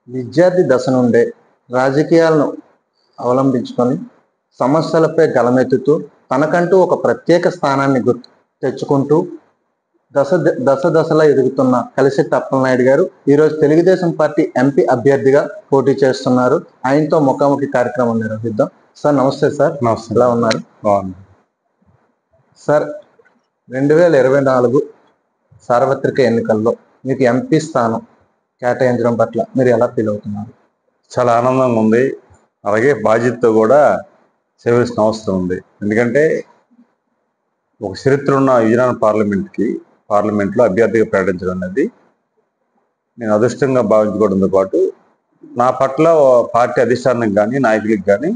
విద్యార్థి దశ నుండే రాజకీయాలను అవలంబించుకొని సమస్యలపై గలమెత్తుతూ తనకంటూ ఒక ప్రత్యేక స్థానాన్ని గుర్తు తెచ్చుకుంటూ దశ దశ దశలా ఎదుగుతున్న కలిశెట్టి అప్పలనాయుడు గారు ఈరోజు తెలుగుదేశం పార్టీ ఎంపీ అభ్యర్థిగా పోటీ చేస్తున్నారు ఆయనతో ముఖాముఖి కార్యక్రమం నిర్వహిద్దాం సార్ నమస్తే సార్ నమస్తే ఎలా ఉన్నారు బాగుంది సార్ రెండు వేల ఇరవై నాలుగు సార్వత్రిక ఎన్నికల్లో మీకు ఎంపీ స్థానం కేటాయించడం పట్ల మీరు ఎలా ఫీల్ అవుతున్నారు చాలా ఆనందంగా ఉంది అలాగే బాధ్యతతో కూడా చేయవలసిన అవసరం ఉంది ఎందుకంటే ఒక చరిత్ర ఉన్న విజయనగరం పార్లమెంట్కి పార్లమెంట్లో అభ్యర్థిగా ప్రకటించడం అనేది నేను అదృష్టంగా భావించుకోవడంతో పాటు నా పట్ల ఓ పార్టీ అధిష్టానానికి కానీ నాయకులకు కానీ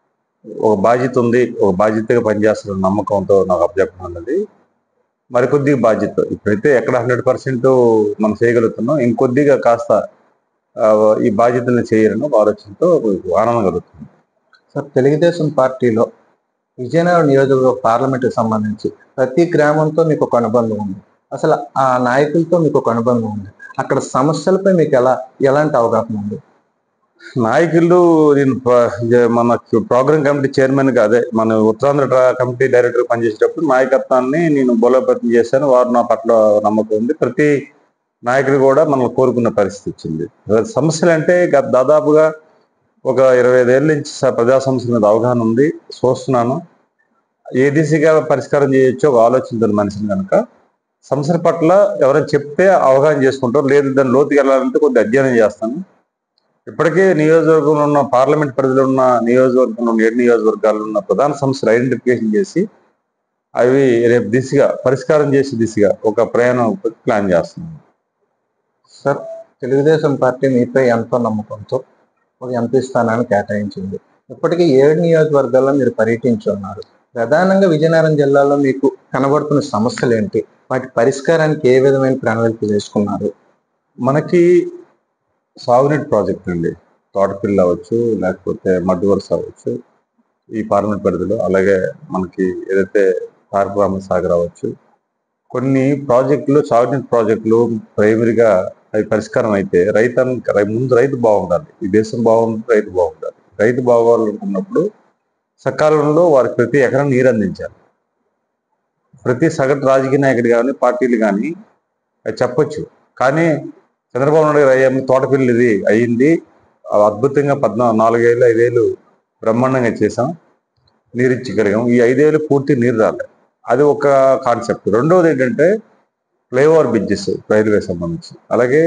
ఒక బాధ్యత ఉంది ఒక బాధ్యతగా పనిచేస్తున్న నమ్మకంతో నాకు అభ్యర్థన ఉన్నది మరికొద్దిగా బాధ్యత ఇప్పుడైతే ఎక్కడ హండ్రెడ్ పర్సెంట్ మనం చేయగలుగుతున్నాం ఇంకొద్దిగా కాస్త ఆ, ఈ బాధ్యతలను చేయాలని ఒక ఆలోచనతో ఆనందం కలుగుతుంది సార్ తెలుగుదేశం పార్టీలో విజయనగరం నియోజకవర్గ పార్లమెంటుకి సంబంధించి ప్రతి గ్రామంతో మీకు ఒక అనుబంధం ఉంది అసలు ఆ నాయకులతో మీకు ఒక అనుబంధం ఉంది అక్కడ సమస్యలపై మీకు ఎలా ఎలాంటి అవగాహన ఉంది నాయకులు నేను ప్ర- జ- మన ప్రోగ్రామ్ కమిటీ చైర్మన్ గా అదే మన ఉత్తరాంధ్ర ట్రా- కమిటీ డైరెక్టర్ పనిచేసేటప్పుడు నాయకత్వాన్ని నేను బలోపేతం చేశాను వారు నా పట్ల నమ్మకం ఉంది ప్రతి నాయకుడు కూడా మనం కోరుకున్న పరిస్థితి వచ్చింది సమస్యలు అంటే గత దాదాపుగా ఒక ఇరవై ఐదేళ్ళ నుంచి స- ప్రజా సమస్యల మీద అవగాహన ఉంది చూస్తున్నాను ఏ దిశగా పరిష్కారం చేయొచ్చో ఒక ఆలోచన మనిషిని కనుక సమస్యల పట్ల ఎవరైనా చెప్తే అవగాహన చేసుకుంటాం లేదు దాని లోతుకి వెళ్ళాలంటే కొద్దిగా అధ్యయనం చేస్తాను ఇప్పటికే నియోజకవర్గంలో ఉన్న పార్లమెంట్ పరిధిలో ఉన్న నియోజకవర్గంలో ఉన్న ఏడు నియోజకవర్గాల్లో ఉన్న ప్రధాన సమస్యలు ఐడెంటిఫికేషన్ చేసి అవి రేపు దిశగా పరిష్కారం చేసే దిశగా ఒక ప్రయాణం ప్లాన్ చేస్తున్నాం సార్ తెలుగుదేశం పార్టీ మీపై ఎంతో నమ్మకంతో ఒక ఎంపీ స్థానాన్ని కేటాయించింది ఇప్పటికీ ఏడు నియోజకవర్గాల్లో మీరు పర్యటించి ఉన్నారు ప్రధానంగా విజయనగరం జిల్లాలో మీకు కనబడుతున్న సమస్యలు ఏంటి వాటి పరిష్కారానికి ఏ విధమైన ప్రణాళిక చేసుకున్నారు మనకి సాగునీటి ప్రాజెక్ట్ అండి తోటపిల్ల అవ్వచ్చు లేకపోతే మడ్డు వరుస అవ్వచ్చు ఈ పార్లమెంట్ పరిధిలో అలాగే మనకి ఏదైతే తారకరామ సాగర్ అవ్వచ్చు కొన్ని ప్రాజెక్టులు సాగునీటి ప్రాజెక్టులు ప్రైమరీగా అవి పరిష్కారం అయితే రైతానికి రై- ముందు రైతు బాగుండాలి ఈ దేశం బాగుంది రైతు బాగుండాలి రైతు బాగోవాలనుకున్నప్పుడు సకాలంలో వారికి ప్రతి ఎకరం నీరు అందించాలి ప్రతి సగటు రాజకీయ నాయకుడు కానీ పార్టీలు కానీ అది చెప్పొచ్చు కానీ చంద్రబాబు నాయుడు గారు అయ్యాము తోటపిల్లి ఇది అయ్యింది ఆ అద్భుతంగా పద్నా నాలుగేళ్ళు ఐదేళ్ళు బ్రహ్మాండంగా చేసాం నీరు ఇచ్చగలిగాం ఈ ఐదేళ్ళు పూర్తి నీరు రాలేదు అది ఒక కాన్సెప్ట్ రెండవది ఏంటంటే ఫ్లైఓవర్ బ్రిడ్జెస్ రైల్వే సంబంధించి అలాగే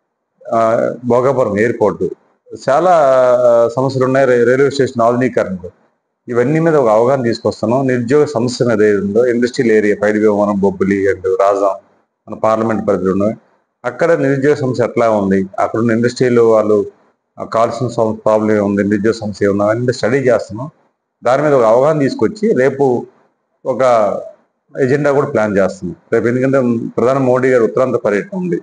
ఆ, భోగాపురం ఎయిర్పోర్ట్ చాలా సమస్యలు ఉన్నాయి రై- రైల్వే స్టేషన్ ఆధునీకరణ ఇవన్నీ మీద ఒక అవగాహన తీసుకొస్తున్నాం నిరుద్యోగ సమస్య మీద ఏది ఉందో ఇండస్ట్రియల్ ఏరియా పైడి విమానం బొబ్బిలి అండ్ రాజాం మన పార్లమెంట్ పరిధిలో ఉన్నాయి అక్కడ నిరుద్యోగ సమస్య ఎట్లా ఉంది అక్కడ ఉన్న ఇండస్ట్రీలో వాళ్ళు ఆ కావాల్సిన సమ- ప్రాబ్లం ఉంది నిరుద్యోగ సమస్య ఉంది అవన్నీ స్టడీ చేస్తున్నాం దాని మీద ఒక అవగాహన తీసుకొచ్చి రేపు ఒక ఎజెండా కూడా ప్లాన్ చేస్తున్నాం రేపు ఎందుకంటే ప్రధాని మోడీ గారు ఉత్తరాంధ్ర పర్యటన ఉంది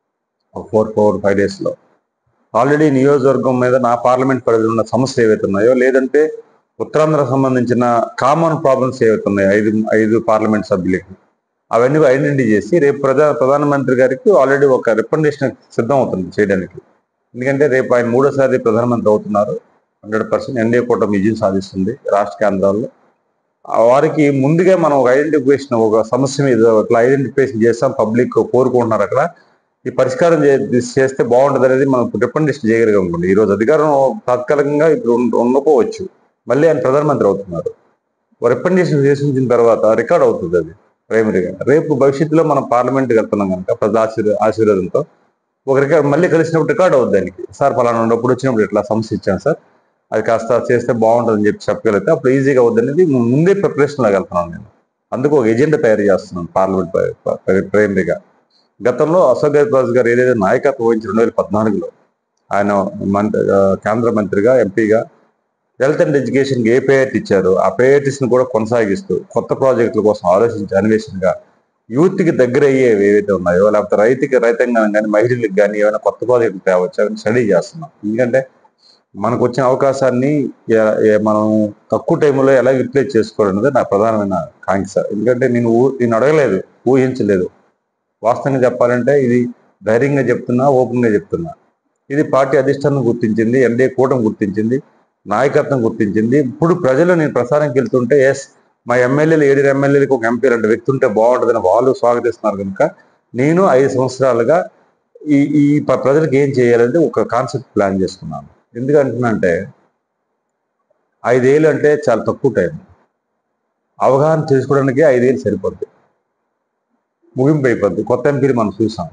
ఒక ఫోర్ ఫోర్ ఫైవ్ డేస్లో ఆల్రెడీ నియోజకవర్గం మీద నా పార్లమెంట్ పరిధిలో ఉన్న సమస్యలు ఏవైతే ఉన్నాయో లేదంటే ఉత్తరాంధ్ర సంబంధించిన కామన్ ప్రాబ్లమ్స్ ఏవైతే ఉన్నాయో ఐదు ఐదు పార్లమెంట్ సభ్యులకి అవన్నీ ఐడెంటిఫై చేసి రేపు ప్రధా ప్రధానమంత్రి గారికి ఆల్రెడీ ఒక రికమెండేషన్ సిద్ధం అవుతుంది చేయడానికి ఎందుకంటే రేపు ఆయన మూడోసారి ప్రధానమంత్రి అవుతున్నారు హండ్రెడ్ పర్సెంట్ ఎన్డీఏ కూటమి విజయం సాధిస్తుంది రాష్ట్ర కేంద్రాల్లో ఆ వారికి ముందుగా మనం ఒక ఐడెంటిఫికేషన్ ఒక సమస్య మీద ఇట్లా ఐడెంటిఫికేషన్ చేస్తాం పబ్లిక్ కోరుకుంటున్నారు అక్కడ ఈ పరిష్కారం చే- చేస్తే బాగుంటుంది అనేది మనం రికమెండేషన్ చేయగలిగాం అనుకోండి ఈ రోజు అధికారం తాత్కాలికంగా ఇప్పుడు ఉండ- ఉండకపోవచ్చు మళ్ళీ ఆయన ప్రధానమంత్రి అవుతున్నారు రికమెండేషన్ చేసి ఉంచిన తర్వాత రికార్డ్ అవుతుంది అది ప్రైమరీగా రేపు భవిష్యత్తులో మనం పార్లమెంట్కి వెళ్తున్నాం కనుక ప్రజల ఆశీర్వ ఆశీర్వాదంతో ఒక రికార్డ్ మళ్ళీ కలిసినప్పుడు రికార్డ్ అవుతుంది దానికి సార్ ఫలానా ఉన్నప్పుడు వచ్చినప్పుడు ఇట్లా సమస్య ఇచ్చాను సార్ అది కాస్త చేస్తే బాగుంటుందని చెప్పి చెప్పగలిగితే అప్పుడు ఈజీగా అవుతుంది అనేది ముందే ప్రిపరేషన్ లాగా వెళ్తున్నాను నేను అందుకు ఒక ఎజెండా తయారు చేస్తున్నాను పార్లమెంట్ ప్ర- ప్ర- ప్రైమరీగా గతంలో అశోక్ గజరాజు గారు ఏదైతే నాయకత్వం వహించి రెండు వేల పద్నాలుగులో ఆయన మంత్రి ఆ, కేంద్ర మంత్రిగా ఎంపీగా హెల్త్ అండ్ ఎడ్యుకేషన్కి ఏ ప్రయారిటీ ఇచ్చారో ఆ priorities ని కూడా కొనసాగిస్తూ కొత్త ప్రాజెక్టుల కోసం ఆలోచించి అన్వేషణగా యూత్కి దగ్గర అయ్యేవి ఏవైతే ఉన్నాయో లేకపోతే రైతుకి రైతాంగం కానీ మహిళలకు కానీ ఏమైనా కొత్త ప్రాజెక్టులు తేవచ్చా అని స్టడీ చేస్తున్నాం ఎందుకంటే మనకు వచ్చిన అవకాశాన్ని ఎ- ఎ- మనం తక్కువ టైంలో ఎలా యూటిలైజ్ చేసుకోవాలన్నది నా ప్రధానమైన కాంక్ష ఎందుకంటే నేను ఊ- నేను అడగలేదు ఊహించలేదు వాస్తవంగా చెప్పాలంటే ఇది ధైర్యంగా చెప్తున్నా ఓపెన్గా చెప్తున్నా ఇది పార్టీ అధిష్టానం గుర్తించింది ఎన్డీఏ కూటమి గుర్తించింది నాయకత్వం గుర్తించింది ఇప్పుడు ప్రజలు నేను ప్రసారంకి వెళ్తుంటే ఎస్ మా ఎమ్మెల్యేలు ఏడు ఎమ్మెల్యేలకు ఒక ఎంపీ లాంటి వ్యక్తి ఉంటే బాగుంటుందని వాళ్ళు స్వాగతిస్తున్నారు కనుక నేను ఐదు సంవత్సరాలుగా ఈ ఈ ప- ప్రజలకు ఏం చేయాలంటే ఒక కాన్సెప్ట్ ప్లాన్ చేసుకున్నాను ఎందుకంటున్నానంటే ఐదేళ్ళు అంటే చాలా తక్కువ టైం అవగాహన చేసుకోవడానికి ఐదేళ్ళు సరిపోద్ది ముగింపు అయిపోద్ది కొత్త ఎంపీలు మనం చూసాం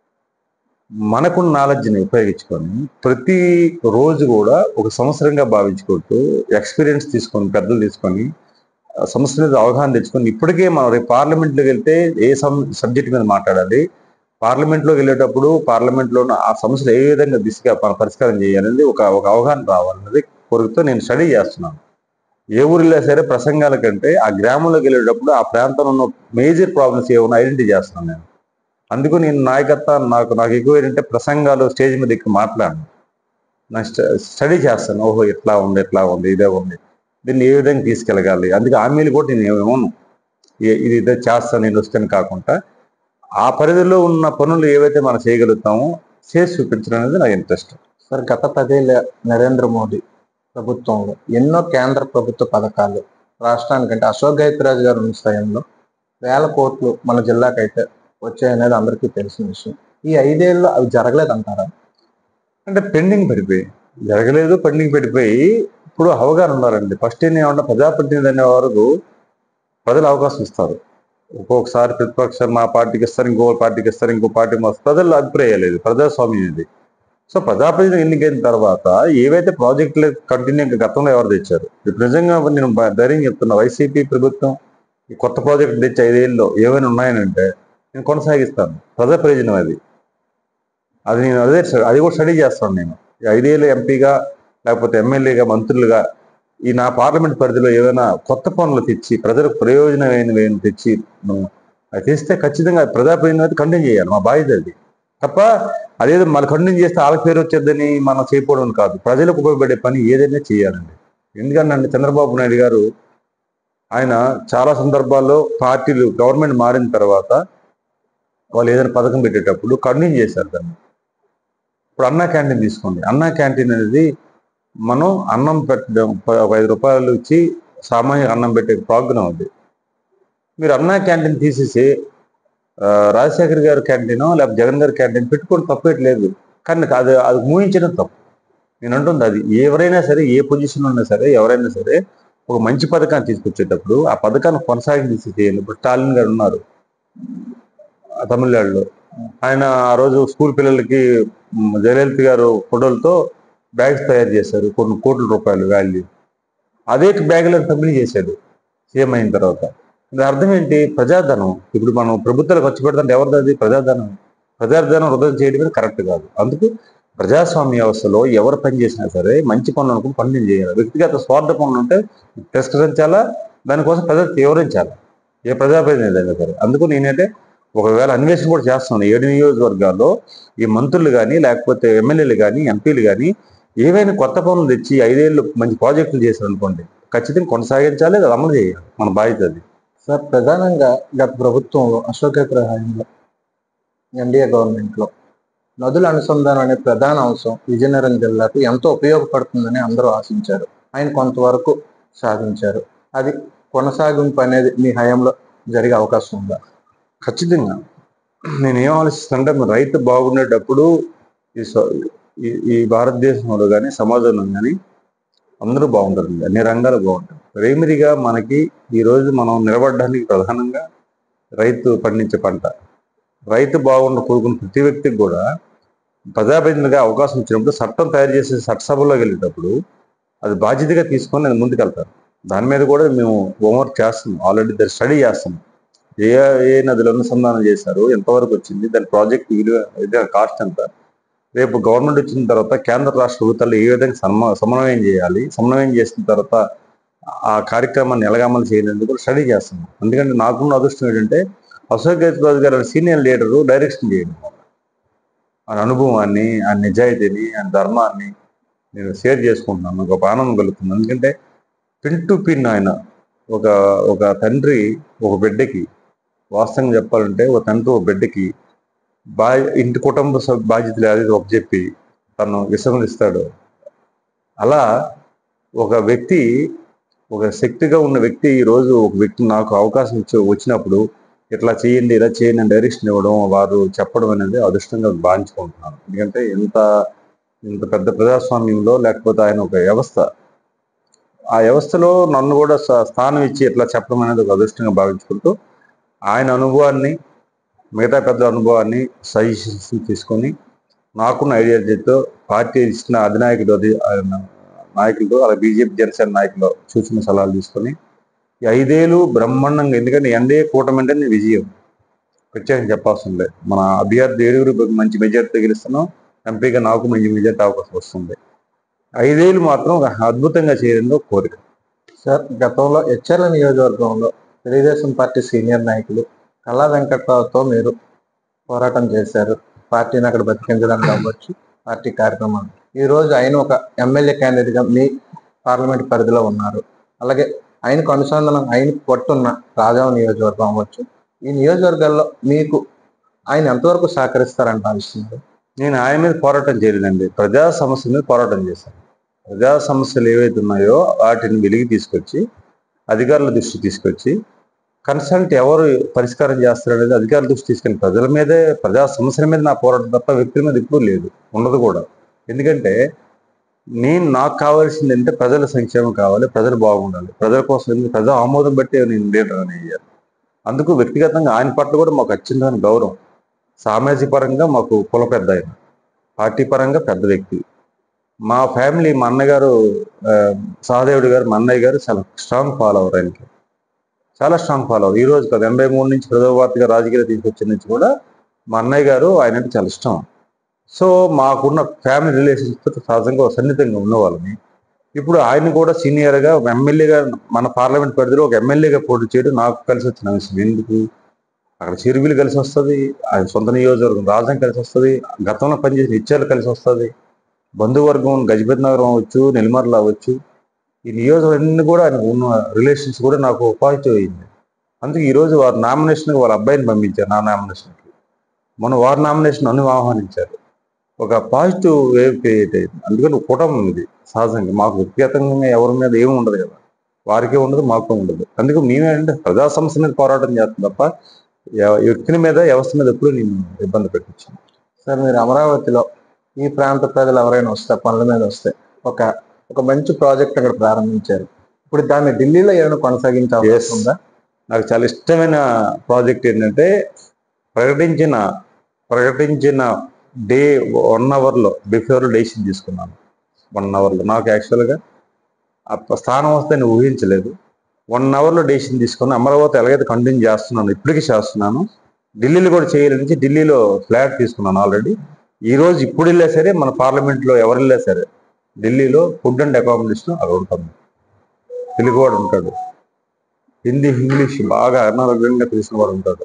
మనకున్న నాలెడ్జ్ని ఉపయోగించుకొని ప్రతి రోజు కూడా ఒక సంవత్సరంగా భావించుకుంటూ ఎక్స్పీరియన్స్ తీసుకొని పెద్దలు తీసుకొని ఆ సమస్య మీద అవగాహన తెచ్చుకొని ఇప్పటికే మనం రేపు పార్లమెంట్లోకి వెళ్తే ఏ సబ్జెక్ట్ మీద మాట్లాడాలి పార్లమెంట్లోకి వెళ్ళేటప్పుడు పార్లమెంట్లో ఉన్న ఆ సమస్యలు ఏ విధంగా దిశగా మనం పరిష్కారం చేయాలనేది ఒక ఒక అవగాహన రావాలన్నది కోరికతో నేను స్టడీ చేస్తున్నాను ఏ ఊరిలో సరే ప్రసంగాల కంటే ఆ గ్రామంలోకి వెళ్ళేటప్పుడు ఆ ప్రాంతంలో ఉన్న మేజర్ ప్రాబ్లమ్స్ ఏమైనా ఐడెంటిఫై చేస్తున్నాను నేను అందుకు నేను నాయకత్వం నాకు నాకు ఎక్కువ ఏంటంటే ప్రసంగాలు స్టేజ్ మీద ఎక్కువ మాట్లాడను నా స్టడీ చేస్తాను ఓహో ఎట్లా ఉంది ఎట్లా ఉంది ఇదే ఉంది దీన్ని ఏ విధంగా తీసుకెళ్ళగాలి అందుకే హామీలు కూడా నేను ఏమను ఏ- ఇది ఇదే చేస్తాను నేను వస్తాను కాకుండా ఆ పరిధిలో ఉన్న పనులు ఏవైతే మనం చేయగలుగుతామో చేసి చూపించడం అనేది నా ఇంట్రెస్ట్ సార్ గత పదేళ్ళ నరేంద్ర మోదీ ప్రభుత్వంలో ఎన్నో కేంద్ర ప్రభుత్వ పథకాలు రాష్ట్రానికంటే అశోక్ గైత్రాజ్ గారు ఉన్న స్థాయిలో వేల కోట్లు మన జిల్లాకైతే వచ్చాయనేది అందరికీ తెలిసిన విషయం ఈ ఐదేళ్ళు అవి జరగలేదంటారా అంటే పెండింగ్ పడిపోయి జరగలేదు పెండింగ్ పడిపోయి ఇప్పుడు అవగాహన ఉన్నారండి ఫస్ట్ ఏమన్నా ప్రజాప్రతినిధి అనే వరకు ప్రజలు అవకాశం ఇస్తారు ఒక్కొక్కసారి ప్రతిపక్షం మా పార్టీకి ఇస్తారు ఇంకో పార్టీకి ఇస్తారు ఇంకో పార్టీ మా ప్రజల అభిప్రాయం లేదు ప్రజాస్వామ్యం ఇది సో ప్రజాప్రతినిధి ఎన్నికైన తర్వాత ఏవైతే ప్రాజెక్టులు కంటిన్యూ గతంలో ఎవరు తెచ్చారు ఇప్పుడు నిజంగా నేను బ- ధైర్యం చెప్తున్నా వైసీపీ ప్రభుత్వం ఈ కొత్త ప్రాజెక్టు తెచ్చి ఐదేళ్ళలో ఏమైనా ఉన్నాయనంటే నేను కొనసాగిస్తాను ప్రజా ప్రయోజనం అది అది నేను అదే అది కూడా స్టడీ చేస్తాను నేను ఈ ఐదేళ్ళు ఎంపీగా లేకపోతే ఎమ్మెల్యేగా మంత్రులుగా ఈ నా పార్లమెంట్ పరిధిలో ఏదైనా కొత్త పనులు తెచ్చి ప్రజలకు ప్రయోజనమైనవి ఏమైనా తెచ్చి మనం అది తెస్తే ఖచ్చితంగా ప్రజాప్రతినిధి కంటిన్యూ చేయాలి మా బాధ్యత అది తప్ప అదేదో మళ్ళీ కంటిన్యూ చేస్తే వాళ్ళకి పేరు వచ్చేద్దని మనం చేయకపోవడం కాదు ప్రజలకు ఉపయోగపడే పని ఏదైనా చేయాలండి ఎందుకంటే చంద్రబాబు నాయుడు గారు ఆయన చాలా సందర్భాల్లో పార్టీలు గవర్నమెంట్ మారిన తర్వాత వాళ్ళు ఏదైనా పథకం పెట్టేటప్పుడు కంటిన్యూ చేశారు దాన్ని ఇప్పుడు అన్నా క్యాంటీన్ తీసుకోండి అన్నా క్యాంటీన్ అనేది మనం అన్నం పెట్టడం ప- ఒక ఐదు రూపాయలు ఇచ్చి సామాన్య అన్నం పెట్టే ప్రోగ్రామ్ అది మీరు అన్నా క్యాంటీన్ తీసేసి ఆ, రాజశేఖర్ గారి క్యాంటీన్ లేకపోతే జగన్ గారి క్యాంటీన్ పెట్టుకోవడం తప్పేట్లేదు కానీ అది అది మూయించడం తప్పు నేను అంటుంది అది ఎవరైనా సరే ఏ పొజిషన్ ఉన్నా సరే ఎవరైనా సరే ఒక మంచి పథకాన్ని తీసుకొచ్చేటప్పుడు ఆ పథకాన్ని కొనసాగించి చేయాలి ఇప్పుడు స్టాలిన్ గారు ఉన్నారు ఆ తమిళనాడులో ఆయన ఆ రోజు స్కూల్ పిల్లలకి మ్, జయలలిత గారు ఫోటోలతో బ్యాగ్స్ తయారు చేశారు కొన్ని కోట్ల రూపాయలు వాల్యూ అదే బ్యాగులను పంపిణీ చేశాడు సీఎం అయిన తర్వాత దాని అర్థం ఏంటి ప్రజాధనం ఇప్పుడు మనం ప్రభుత్వాలు ఖర్చు పెడుతుంటే ఎవరిది అది ప్రజాధనం ప్రజాధనం వృధా చేయడమే కరెక్ట్ కాదు అందుకు ప్రజాస్వామ్య వ్యవస్థలో ఎవరు పని చేసినా సరే మంచి పనులు అనుకుని పనులు చేయాలి వ్యక్తిగత స్వార్థ పనులు ఉంటే తిరస్కరించాలా దానికోసం ప్రజలు తీవ్రించాలి ఏ ప్రజాప్రతినిధి అయినా సరే అందుకు నేనంటే ఒకవేళ అన్వేషణ కూడా చేస్తున్నాను ఏడు నియోజకవర్గాల్లో ఈ మంత్రులు కానీ లేకపోతే ఎమ్మెల్యేలు కానీ ఎంపీలు కానీ ఏవైనా కొత్త పనులు తెచ్చి ఐదేళ్ళు మంచి ప్రాజెక్టులు చేశారు అనుకోండి ఖచ్చితంగా కొనసాగించాలి అది అమలు చేయాలి మన బాధ్యత అది సార్ ప్రధానంగా గత ప్రభుత్వంలో అశోక్ గైత్రాజ్ హయాంలో ఎన్డీఏ గవర్నమెంట్ లో నదుల అనుసంధానం అనే ప్రధాన అంశం విజయనగరం జిల్లాకు ఎంతో ఉపయోగపడుతుందని అందరూ ఆశించారు ఆయన కొంతవరకు సాధించారు అది కొనసాగింపు అనేది మీ హయాంలో జరిగే అవకాశం ఉందా ఖచ్చితంగా నేను ఏం ఆలోచిస్తానంటే మన రైతు బాగుండేటప్పుడు ఈ స- ఈ- ఈ భారతదేశంలో కానీ సమాజంలో కానీ అందరూ బాగుంటారండి అన్ని రంగాలు బాగుంటారు ప్రైమరీగా మనకి ఈ రోజు మనం నిలబడడానికి ప్రధానంగా రైతు పండించే పంట రైతు బాగుండ కోరుకున్న ప్రతి వ్యక్తికి కూడా ప్రజాప్రతినిధిగా అవకాశం ఇచ్చినప్పుడు చట్టం తయారు చేసే చట్టసభలోకి వెళ్ళేటప్పుడు అది బాధ్యతగా తీసుకొని నేను ముందుకెళ్తాను దాని మీద కూడా మేము హోంవర్క్ చేస్తున్నాం ఆల్రెడీ దాన్ని స్టడీ చేస్తున్నాం ఏ ఏ నదులు అనుసంధానం చేశారు ఎంతవరకు వచ్చింది దాని ప్రాజెక్ట్ విలువ ఇదే కాస్ట్ ఎంత రేపు గవర్నమెంట్ వచ్చిన తర్వాత కేంద్ర రాష్ట్ర ప్రభుత్వాలు ఏ విధంగా సమ సమన్వయం చేయాలి సమన్వయం చేసిన తర్వాత ఆ కార్యక్రమాన్ని ఎలాగ అమలు చేయాలని కూడా స్టడీ చేస్తున్నాం ఎందుకంటే నాకున్న అదృష్టం ఏంటంటే అశోక్ గజరాజు గారు సీనియర్ లీడరు డైరెక్షన్ చేయడం ఆయన అనుభవాన్ని ఆయన నిజాయితీని ఆయన ధర్మాన్ని నేను షేర్ చేసుకుంటున్నాను నాకు ఒక ఆనందం కలుగుతుంది ఎందుకంటే పిన్ టు పిన్ ఆయన ఒక ఒక తండ్రి ఒక బిడ్డకి వాస్తవంగా చెప్పాలంటే ఒక తండ్రి ఒక బిడ్డకి బా ఇంటి కుటుంబ సభ్యు బాధ్యతలు అది ఒక చెప్పి తను విసమరిస్తాడో అలా ఒక వ్యక్తి ఒక శక్తిగా ఉన్న వ్యక్తి ఈ రోజు ఒక వ్యక్తి నాకు అవకాశం ఇచ్చి వచ్చినప్పుడు ఇట్లా చేయండి ఇలా చేయండి అని డైరెక్షన్ ఇవ్వడం వారు చెప్పడం అనేది అదృష్టంగా భావించుకుంటున్నాను ఎందుకంటే ఇంత ఇంత పెద్ద ప్రజాస్వామ్యంలో లేకపోతే ఆయన ఒక వ్యవస్థ ఆ వ్యవస్థలో నన్ను కూడా స- స్థానం ఇచ్చి ఇట్లా చెప్పడం అనేది ఒక అదృష్టంగా భావించుకుంటూ ఆయన అనుభవాన్ని మిగతా పెద్దల అనుభవాన్ని సజెషన్స్ తీసుకొని నాకున్న ఐడియాలజీతో పార్టీ ఇచ్చిన అధినాయకుడు అది ఆయన నాయకులతో అలా బీజేపీ జనసేన నాయకులు సూచన సలహాలు తీసుకొని ఈ ఐదేళ్ళు బ్రహ్మాండంగా ఎందుకంటే ఎన్డీఏ కూటమి అంటే విజయం ప్రత్యేకంగా చెప్పాల్సిన లేదు మన అభ్యర్థి ఏడుగురు మంచి మెజార్టీ గెలుస్తున్నాం ఎంపీగా నాకు మంచి మెజార్టీ అవకాశం వస్తుంది ఐదేళ్ళు మాత్రం ఒక అద్భుతంగా చేయడంలో కోరిక సార్ గతంలో హెచ్ఎల్ నియోజకవర్గంలో తెలుగుదేశం పార్టీ సీనియర్ నాయకులు కళా వెంకట్రావుతో మీరు పోరాటం చేశారు పార్టీని అక్కడ బతికించడానికి అవ్వచ్చు పార్టీ కార్యక్రమాలు ఈ రోజు ఆయన ఒక ఎమ్మెల్యే క్యాండిడేట్ గా మీ పార్లమెంట్ పరిధిలో ఉన్నారు అలాగే ఆయనకు అనుసంధానం ఆయనకు పట్టున్న రాజాం నియోజకవర్గం అవ్వచ్చు ఈ నియోజకవర్గాల్లో మీకు ఆయన ఎంతవరకు సహకరిస్తారని భావిస్తున్నారు నేను ఆయన మీద పోరాటం చేయలేదండి ప్రజా సమస్యల మీద పోరాటం చేశాను ప్రజా సమస్యలు ఏవైతే ఉన్నాయో వాటిని వెలిగి తీసుకొచ్చి అధికారుల దృష్టి తీసుకొచ్చి కన్సల్ట్ ఎవరు పరిష్కారం చేస్తారనేది అధికారుల దృష్టి తీసుకెళ్ళి ప్రజల మీదే ప్రజా సమస్యల మీద నా పోరాటం తప్ప వ్యక్తుల మీద ఎప్పుడూ లేదు ఉండదు కూడా ఎందుకంటే నేను నాకు కావాల్సింది అంటే ప్రజల సంక్షేమం కావాలి ప్రజలు బాగుండాలి ప్రజల కోసం ఎందుకు ప్రజా ఆమోదం బట్టి నేను లీడర్ అని అయ్యాను అందుకు వ్యక్తిగతంగా ఆయన పట్ల కూడా మాకు అత్యంతమైన గౌరవం సామాజిక పరంగా మాకు కుల పెద్ద ఆయన పార్టీ పరంగా పెద్ద వ్యక్తి మా ఫ్యామిలీ మా అన్నగారు ఆ, సహదేవుడు గారు మా అన్నయ్య గారు చాలా స్ట్రాంగ్ ఫాలోవర్ ఆయనకి చాలా స్ట్రాంగ్ ఫాలోవర్ ఈ రోజు కాదు ఎనభై మూడు నుంచి ప్రజావార్తగా రాజకీయాలు తీసుకొచ్చిన నుంచి కూడా మా అన్నయ్య గారు ఆయన అంటే చాలా ఇష్టం సో మాకున్న ఫ్యామిలీ రిలేషన్స్ తో సహజంగా ఒక సన్నిహితంగా ఉన్నవాళ్ళని ఇప్పుడు ఆయన కూడా సీనియర్గా ఎమ్మెల్యేగా మన పార్లమెంట్ పరిధిలో ఒక ఎమ్మెల్యేగా పోటీ చేయడం నాకు కలిసి వచ్చిన విషయం ఎందుకు అక్కడ చిరువిలు కలిసి వస్తుంది ఆయన సొంత నియోజకవర్గం రాజధాని కలిసి వస్తుంది గతంలో పనిచేసిన ఇచ్చారు కలిసి వస్తుంది బంధువర్గం గజపతి నగరం అవ్వచ్చు నెల్లిమర్ల అవ్వచ్చు ఈ నియోజకవర్గం కూడా ఆయన ఉన్న రిలేషన్స్ కూడా నాకు పాజిటివ్ అయింది అందుకే ఈ రోజు వారు నామినేషన్ వాళ్ళ అబ్బాయిని పంపించారు నా నామినేషన్కి మన వారి నామినేషన్ నన్ను ఆహ్వానించారు ఒక పాజిటివ్ వేవ్ క్రియేట్ అయింది అందుకని కుటుంబం ఇది సహజంగా మాకు వ్యక్తిగతంగా ఎవరి మీద ఏమి ఉండదు కదా వారికి ఉండదు మాకు ఉండదు అందుకే మేమేంటే ప్రజా సమస్య మీద పోరాటం చేస్తాం తప్ప ఎవ- వ్యక్తుల మీద వ్యవస్థ మీద ఎప్పుడు నేను ఇబ్బంది పెట్టించాను సార్ మీరు అమరావతిలో ఈ ప్రాంత ప్రజలు ఎవరైనా వస్తే పనుల మీద వస్తే ఒక ఒక మంచి ప్రాజెక్ట్ అక్కడ ప్రారంభించారు ఇప్పుడు దాన్ని ఢిల్లీలో ఏమైనా కొనసాగించే Yes. అవకాశం ఉందా నాకు చాలా ఇష్టమైన ప్రాజెక్ట్ ఏంటంటే ప్రకటించిన ప్రకటించిన డే వన్ అవర్లో బిఫోర్ డెసిషన్ తీసుకున్నాను వన్ అవర్లో నాకు యాక్చువల్గా ఆ స్థానం వస్తే నేను ఊహించలేదు వన్ అవర్లో డెసిషన్ తీసుకుని అమరావతి ఎలాగైతే కంటిన్యూ చేస్తున్నాను ఇప్పటికీ చేస్తున్నాను ఢిల్లీలో కూడా చేయాలి నుంచి ఢిల్లీలో ఫ్లాట్ తీసుకున్నాను ఆల్రెడీ ఈ రోజు ఇప్పుడు వెళ్ళా సరే మన పార్లమెంట్లో ఎవరు వెళ్ళా సరే ఢిల్లీలో ఫుడ్ అండ్ అకామిడేషన్ అక్కడ ఉంటుంది తెలుగువాడు ఉంటాడు హిందీ ఇంగ్లీష్ బాగా అనారోగ్యంగా తెలిసిన వాడు ఉంటాడు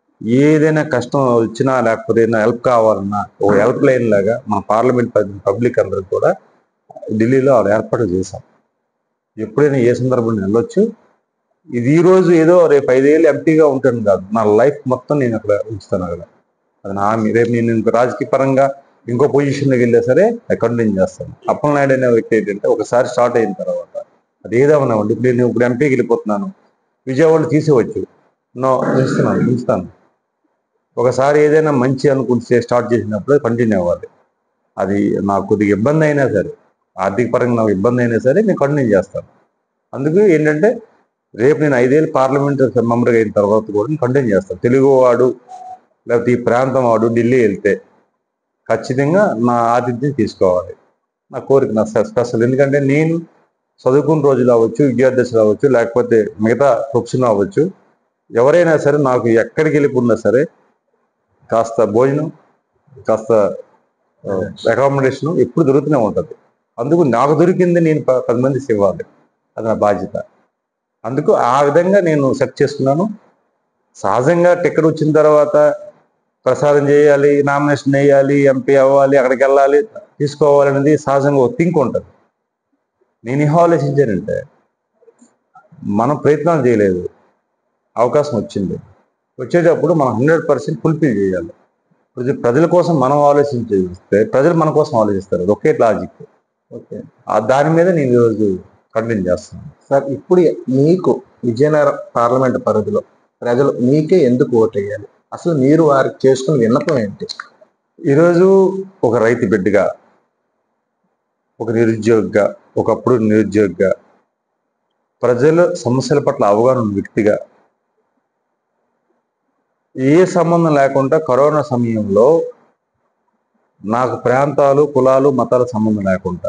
ఏదైనా కష్టం వచ్చినా లేకపోతే ఏదైనా హెల్ప్ కావాలన్నా ఓ హెల్ప్ లైన్ లాగా మన పార్లమెంట్ పబ్లిక్ అందరికి కూడా ఢిల్లీలో అది ఏర్పాటు చేశాం ఎప్పుడైనా ఏ సందర్భంలో వెళ్ళొచ్చు ఇది ఈ రోజు ఏదో రేపు ఐదేళ్ళు ఎంపీగా ఉంటాను కాదు నా లైఫ్ మొత్తం నేను అక్కడ ఉంచుతాను అక్కడ అది నా హామీ. రేపు నేను ఇంకో రాజకీయ పరంగా ఇంకో పొజిషన్లోకి వెళ్ళా సరే కంటిన్యూ చేస్తాను అప్పలనాయుడు అనే వ్యక్తి ఏంటంటే ఒకసారి స్టార్ట్ అయిన తర్వాత అది ఏదేమన్నా ఉండి ఇప్పుడు నేను ఇప్పుడు ఎంపీకి వెళ్ళిపోతున్నాను విజయవాడలో తీసేవచ్చు నో ఉంచుతున్నాను ఉంచుతాను ఒకసారి ఏదైనా మంచి అనుకుంటే స్టార్ట్ చేసినప్పుడు కంటిన్యూ అవ్వాలి అది నాకు కొద్దిగా ఇబ్బంది అయినా సరే ఆర్థిక పరంగా నాకు ఇబ్బంది అయినా సరే నేను కంటిన్యూ చేస్తాను అందుకు ఏంటంటే రేపు నేను ఐదేళ్ళు పార్లమెంట్ మెంబర్గా అయిన తర్వాత కూడా నేను కంటిన్యూ చేస్తాను తెలుగువాడు లేకపోతే ఈ ప్రాంతం వాడు ఢిల్లీ వెళ్తే ఖచ్చితంగా నా ఆతిథ్యం తీసుకోవాలి నా కోరిక నా స్పెషల్ ఎందుకంటే నేను చదువుకున్న రోజులు అవ్వచ్చు విద్యార్థులు అవ్వచ్చు లేకపోతే మిగతా ప్రొఫెషన్ అవ్వచ్చు ఎవరైనా సరే నాకు ఎక్కడికి వెళ్ళిపోయినా సరే కాస్త భోజనం కాస్త అకామిడేషన్ ఎప్పుడు దొరుకుతూనే ఉంటుంది అందుకు నాకు దొరికింది నేను ప- పది మందికి ఇవ్వాలి అది నా బాధ్యత అందుకు ఆ విధంగా నేను సెట్ చేసుకున్నాను సహజంగా టికెట్ వచ్చిన తర్వాత ప్రసారం చేయాలి నామినేషన్ వేయాలి ఎంపీ అవ్వాలి అక్కడికి వెళ్ళాలి తీసుకోవాలి అనేది సహజంగా ఒక థింక్ ఉంటుంది నేను ఏం ఆలోచించానంటే మనం ప్రయత్నాలు చేయలేదు అవకాశం వచ్చింది వచ్చేటప్పుడు మనం హండ్రెడ్ పర్సెంట్ ఫుల్ఫిల్ చేయాలి ప్రజ- ప్రజల కోసం మనం ఆలోచించేస్తే ప్రజలు మన కోసం ఆలోచిస్తారు అది ఒకే లాజిక్ ఓకే ఆ దాని మీద నేను ఈరోజు కంటిన్యూ చేస్తున్నాను సార్ ఇప్పుడు మీకు విజయనగరం పార్లమెంట్ పరిధిలో ప్రజలు మీకే ఎందుకు ఓటు వేయాలి అసలు మీరు వారికి చేసుకున్న విన్నపం ఏంటి ఈరోజు ఒక రైతు బిడ్డగా ఒక నిరుద్యోగిగా ఒకప్పుడు నిరుద్యోగిగా ప్రజల సమస్యల పట్ల అవగాహన ఉన్న వ్యక్తిగా ఏ సంబంధం లేకుండా కరోనా సమయంలో నాకు ప్రాంతాలు కులాలు మతాల సంబంధం లేకుండా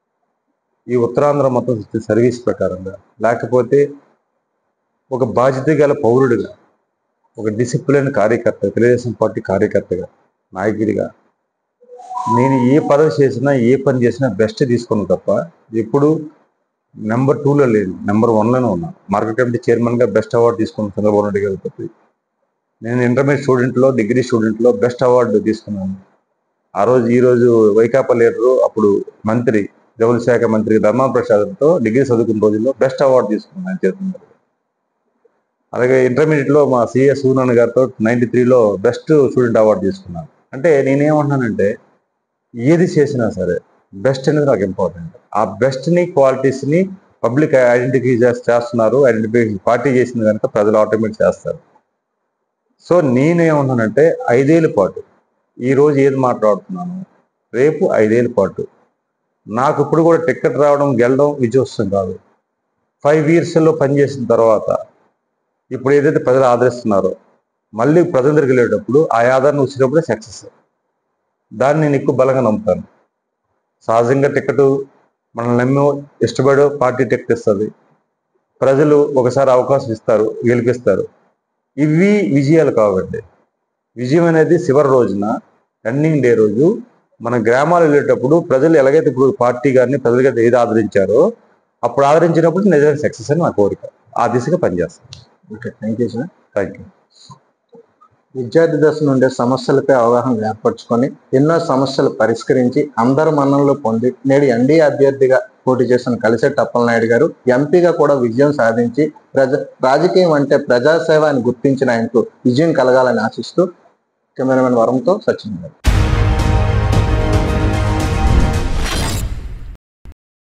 ఈ ఉత్తరాంధ్ర మొత్తం చూస్తే సర్వీస్ ప్రకారంగా లేకపోతే ఒక బాధ్యత గల పౌరుడిగా ఒక డిసిప్లిన్ కార్యకర్త తెలుగుదేశం పార్టీ కార్యకర్తగా నాయకుడిగా నేను ఏ పదవి చేసినా ఏ పని చేసినా బెస్ట్ తీసుకున్నాను తప్ప ఎప్పుడు నెంబర్ టూలో లేదు నెంబర్ వన్లోనే ఉన్నా మార్కెట్ కమిటీ చైర్మన్గా బెస్ట్ అవార్డు తీసుకున్న చంద్రబాబు నాయుడు గారి తప్పి నేను ఇంటర్మీడియట్ స్టూడెంట్లో డిగ్రీ స్టూడెంట్లో బెస్ట్ అవార్డు తీసుకున్నాను ఆ రోజు ఈ రోజు వైకాపా లీడరు అప్పుడు మంత్రి జౌళి శాఖ మంత్రి ధర్మా ప్రసాద్తో డిగ్రీ చదువుకున్న రోజుల్లో బెస్ట్ అవార్డు తీసుకున్నాను ఆయన చేతుల మీదుగా. అలాగే ఇంటర్మీడియట్ లో మా సిఎస్ సూనాన్ గారితో నైన్టీ త్రీలో బెస్ట్ స్టూడెంట్ అవార్డు తీసుకున్నాను అంటే నేనేమంటున్నానంటే ఏది చేసినా సరే బెస్ట్ అనేది నాకు ఇంపార్టెంట్ ఆ బెస్ట్ ని క్వాలిటీస్ ని పబ్లిక్ ఐడెంటిఫై చేస్తున్నారు ఐడెంటిఫై పార్టీ చేసింది కనుక ప్రజలు ఆటోమేట్ చేస్తారు సో నేనేమంటున్నానంటే ఐదేళ్ళ పాటు ఈ రోజు ఏది మాట్లాడుతున్నాను రేపు ఐదేళ్ళ పాటు నాకు ఇప్పుడు కూడా టికెట్ రావడం గెలడం విజయోత్సవం కాదు ఫైవ్ ఇయర్స్లో పనిచేసిన తర్వాత ఇప్పుడు ఏదైతే ప్రజలు ఆదరిస్తున్నారో మళ్ళీ ప్రజల దగ్గరికి వెళ్ళేటప్పుడు ఆ ఆధారం వచ్చినప్పుడే సక్సెస్ దాన్ని నేను ఎక్కువ బలంగా నమ్ముతాను సహజంగా టికెట్ మనల్ని నమ్మి ఇష్టపడే పార్టీ టికెట్ ఇస్తుంది ప్రజలు ఒకసారి అవకాశం ఇస్తారు గెలిపిస్తారు ఇవి విజయాలు కావండి విజయం అనేది చివరి రోజున ఎండింగ్ డే రోజు మన గ్రామాలు వెళ్ళేటప్పుడు ప్రజలు ఎలాగైతే ఇప్పుడు పార్టీ గారిని ప్రజలకైతే ఏది ఆదరించారో అప్పుడు ఆదరించినప్పుడు నిజంగా సక్సెస్ అని నా కోరిక ఆ దిశగా పనిచేస్తాను okay thank you sir thank you విద్యార్థి దశ నుండే సమస్యలపై అవగాహన ఏర్పరచుకొని ఎన్నో సమస్యలు పరిష్కరించి అందరు మన్ననలు పొంది నేడు ఎన్డీఏ అభ్యర్థిగా పోటీ చేసిన కలిసెట్టి అప్పలనాయుడు గారు ఎంపీగా కూడా విజయం సాధించి ప్రజ రాజకీయం అంటే ప్రజాసేవ అని గుర్తించిన ఆయనకు విజయం కలగాలని ఆశిస్తూ కెమెరామెన్ వరంతో సచిన్ గారు